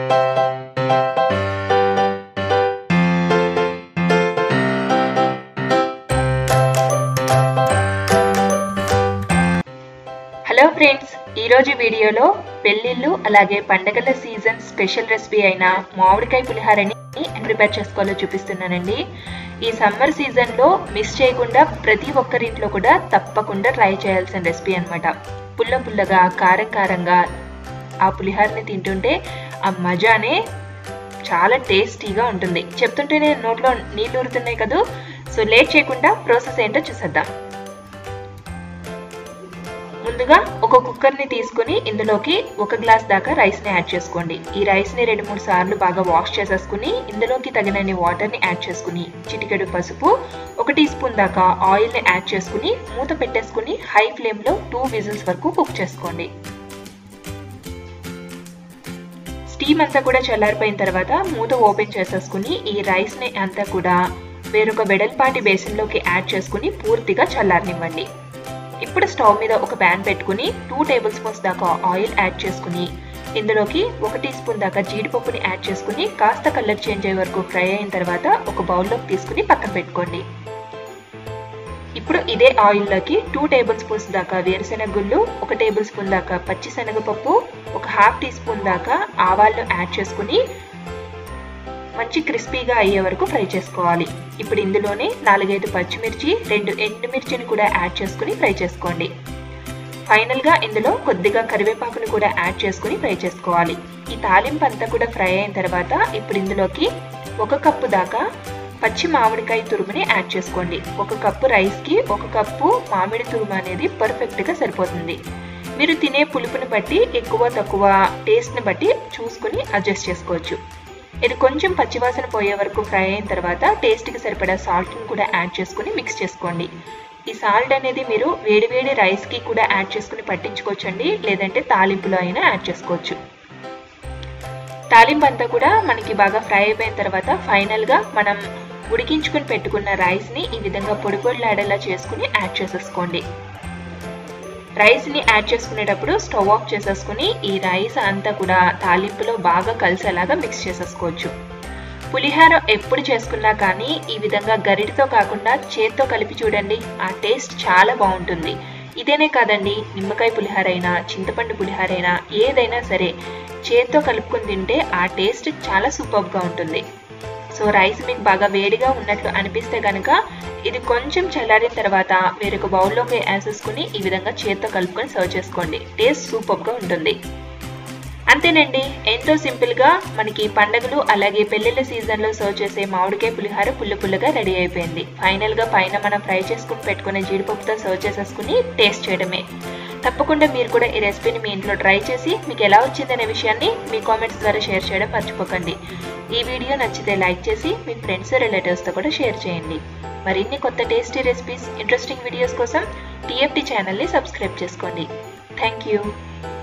hello friends ఈరోజు వీడియోలో పెళ్ళిళ్ళు అలాగే పండగల సీజన్ స్పెషల్ రెసిపీ అయిన మామిడికాయ పులిహారని ప్రిపేర్ చేసుకోవాలో చూపిస్తున్నానండి ఈ సమ్మర్ సీజన్లో మిస్ చేయకుండా ప్రతి ఒక్కరింట్లో కూడా తప్పకుండా ట్రై చేయాల్సిన రెసిపీ అనమాట పుల్ల పుల్లగా కారం కారంగా ఆ పులిహారని తింటుంటే ఆ మజానే చాలా టేస్టీగా ఉంటుంది చెప్తుంటేనే నోట్లో నీళ్ళు ఊరుతున్నాయి కదా సో లేట్ చేయకుండా ప్రాసెస్ ఏంటో చూసేద్దాం ముందుగా ఒక కుక్కర్ని తీసుకుని ఇందులోకి ఒక గ్లాస్ దాకా రైస్ని యాడ్ చేసుకోండి ఈ రైస్ని రెండు మూడు సార్లు బాగా వాష్ చేసేసుకుని ఇందులోకి తగినన్ని వాటర్ని యాడ్ చేసుకుని చిటికెడు పసుపు ఒక టీ స్పూన్ దాకా ఆయిల్ని యాడ్ చేసుకుని మూత పెట్టేసుకుని హై ఫ్లేమ్లో టూ విజిల్స్ వరకు కుక్ చేసుకోండి స్టీమ్ అంతా కూడా చల్లారిపోయిన తర్వాత మూత ఓపెన్ చేసేసుకుని ఈ రైస్ని అంతా కూడా వేరొక వెడల్పాటి బేసిన్లోకి యాడ్ చేసుకుని పూర్తిగా చల్లారనివ్వండి ఇప్పుడు స్టవ్ మీద ఒక ప్యాన్ పెట్టుకుని టూ టేబుల్ స్పూన్స్ దాకా ఆయిల్ యాడ్ చేసుకుని ఇందులోకి ఒక టీ స్పూన్ దాకా జీడిపప్పుని యాడ్ చేసుకుని కాస్త కలర్ చేంజ్ అయ్యే వరకు ఫ్రై అయిన తర్వాత ఒక బౌల్లోకి తీసుకుని పక్కన పెట్టుకోండి ఇప్పుడు ఇదే ఆయిల్లోకి టూ టేబుల్ స్పూన్స్ దాకా వేరుశెనగ గుళ్ళు ఒక టేబుల్ స్పూన్ దాకా పచ్చి శనగపప్పు ఒక హాఫ్ టీ స్పూన్ దాకా ఆవాళ్ళు యాడ్ చేసుకుని మంచి క్రిస్పీగా అయ్యే వరకు ఫ్రై చేసుకోవాలి ఇప్పుడు ఇందులోనే నాలుగైదు పచ్చిమిర్చి రెండు ఎండుమిర్చిని కూడా యాడ్ చేసుకుని ఫ్రై చేసుకోండి ఫైనల్గా ఇందులో కొద్దిగా కరివేపాకుని కూడా యాడ్ చేసుకుని ఫ్రై చేసుకోవాలి ఈ తాలింపు అంతా కూడా ఫ్రై అయిన తర్వాత ఇప్పుడు ఇందులోకి ఒక కప్పు దాకా పచ్చి మామిడికాయ తురుముని యాడ్ చేసుకోండి ఒక కప్పు రైస్కి ఒక కప్పు మామిడి తురుము అనేది పర్ఫెక్ట్గా సరిపోతుంది మీరు తినే పులుపుని బట్టి ఎక్కువ తక్కువ టేస్ట్ని బట్టి చూసుకుని అడ్జస్ట్ చేసుకోవచ్చు ఇది కొంచెం పచ్చివాసన పోయే వరకు ఫ్రై అయిన తర్వాత టేస్ట్కి సరిపడా సాల్ట్ని కూడా యాడ్ చేసుకుని మిక్స్ చేసుకోండి ఈ సాల్ట్ అనేది మీరు వేడివేడి రైస్కి కూడా యాడ్ చేసుకుని పట్టించుకోవచ్చండి లేదంటే తాలింపులో అయినా యాడ్ చేసుకోవచ్చు తాలింపు అంతా కూడా మనకి బాగా ఫ్రై అయిపోయిన తర్వాత ఫైనల్గా మనం ఉడికించుకుని పెట్టుకున్న రైస్ని ఈ విధంగా పొడి పొడిలాడేలా చేసుకుని యాడ్ చేసేసుకోండి రైస్ని యాడ్ చేసుకునేటప్పుడు స్టవ్ ఆఫ్ చేసేసుకుని ఈ రైస్ అంతా కూడా తాలింపులో బాగా కలిసేలాగా మిక్స్ చేసేసుకోవచ్చు పులిహార ఎప్పుడు చేసుకున్నా కానీ ఈ విధంగా గరిటితో కాకుండా చేత్తో కలిపి చూడండి ఆ టేస్ట్ చాలా బాగుంటుంది ఇదేనే కాదండి నిమ్మకాయ పులిహార అయినా చింతపండు పులిహార అయినా ఏదైనా సరే చేత్తో కలుపుకొని తింటే ఆ టేస్ట్ చాలా సూపర్గా ఉంటుంది సో రైస్ మీకు బాగా వేడిగా ఉన్నట్లు అనిపిస్తే కనుక ఇది కొంచెం చల్లారిన తర్వాత వేరొక బౌల్లోకి వేసేసుకుని ఈ విధంగా చేత్తో కలుపుకొని సర్వ్ చేసుకోండి టేస్ట్ సూపర్గా ఉంటుంది అంతేనండి ఎంతో సింపుల్గా మనకి పండగలు అలాగే పెళ్ళిళ్ళ సీజన్లో సర్వ్ చేసే మామిడికాయ పులిహార పుల్ల పుల్లగా రెడీ అయిపోయింది ఫైనల్గా పైన మనం ఫ్రై చేసుకుని పెట్టుకునే జీడిపప్పుతో సర్వ్ చేసేసుకుని టేస్ట్ చేయడమే తప్పకుండా మీరు కూడా ఈ రెసిపీని మీ ఇంట్లో ట్రై చేసి మీకు ఎలా వచ్చిందనే విషయాన్ని మీ కామెంట్స్ ద్వారా షేర్ చేయడం మర్చిపోకండి ఈ వీడియో నచ్చితే లైక్ చేసి మీ ఫ్రెండ్స్ రిలేటివ్స్తో కూడా షేర్ చేయండి మరిన్ని కొత్త టేస్టీ రెసిపీస్ ఇంట్రెస్టింగ్ వీడియోస్ కోసం టీఎఫ్టీ ఛానల్ని సబ్స్క్రైబ్ చేసుకోండి థ్యాంక్ యూ